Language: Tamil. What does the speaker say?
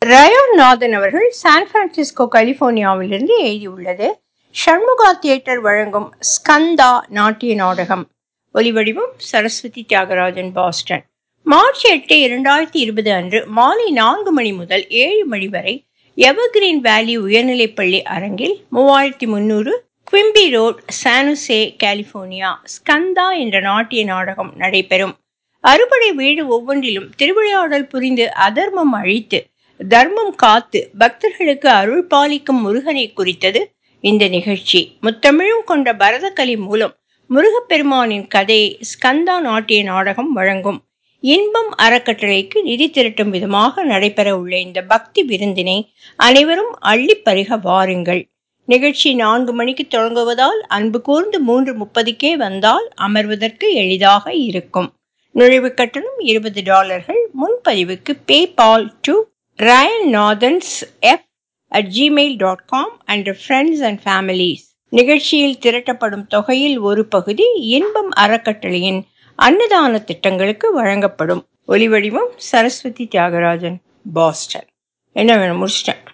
ரயோன் நாதன் அவர்கள் சான் பிரான்சிஸ்கோ கலிபோர்னியாவிலிருந்து எழுதியுள்ளது ஷண்முகா தியேட்டர் வழங்கும் ஸ்கந்தா நாட்டிய நாடகம் ஒலிவடிவம் சரஸ்வதி தியாகராஜன் பாஸ்டன் மார்ச் எட்டு இரண்டாயிரத்தி இருபது அன்று மாலை நான்கு மணி முதல் ஏழு மணி வரை எவர்கிரீன் வேலி உயர்நிலைப்பள்ளி அரங்கில் மூவாயிரத்தி முன்னூறு Quimby road San Jose California Skanda என்ற நாட்டிய நாடகம் நடைபெறும் அறுபடை வீடு ஒவ்வொன்றிலும் திருவிளையாடல் புரிந்து அதர்மம் அழித்து தர்மம் காத்து பக்தர்களுக்கு அருள் பாலிக்கும் முருகனை குறித்தது இந்த நிகழ்ச்சி முத்தமிழும் கொண்ட பரதக்கலி மூலம் முருகப்பெருமானின் கதையை ஸ்கந்தா நாட்டிய நாடகம் வழங்கும் இன்பம் அறக்கட்டளைக்கு நிதி திரட்டும் விதமாக நடைபெற உள்ள இந்த பக்தி விருந்தினை அனைவரும் அள்ளி பருக வாருங்கள் நிகழ்ச்சி நான்கு மணிக்கு தொடங்குவதால் அன்பு கூர்ந்து மூன்று முப்பதுக்கே வந்தால் அமர்வதற்கு எளிதாக இருக்கும் நுழைவு கட்டணம் இருபது டாலர்கள் முன்பதிவுக்கு PayPal to Ryan Nathans F at Gmail dot com and friends and families நிகழ்ச்சியில் திரட்டப்படும் தொகையில் ஒரு பகுதி இன்பம் அறக்கட்டளையின் அன்னதான திட்டங்களுக்கு வழங்கப்படும் ஒலிவடிவம் சரஸ்வதி தியாகராஜன் பாஸ்டன் என்ன வேணும் முடிச்சிட்டேன்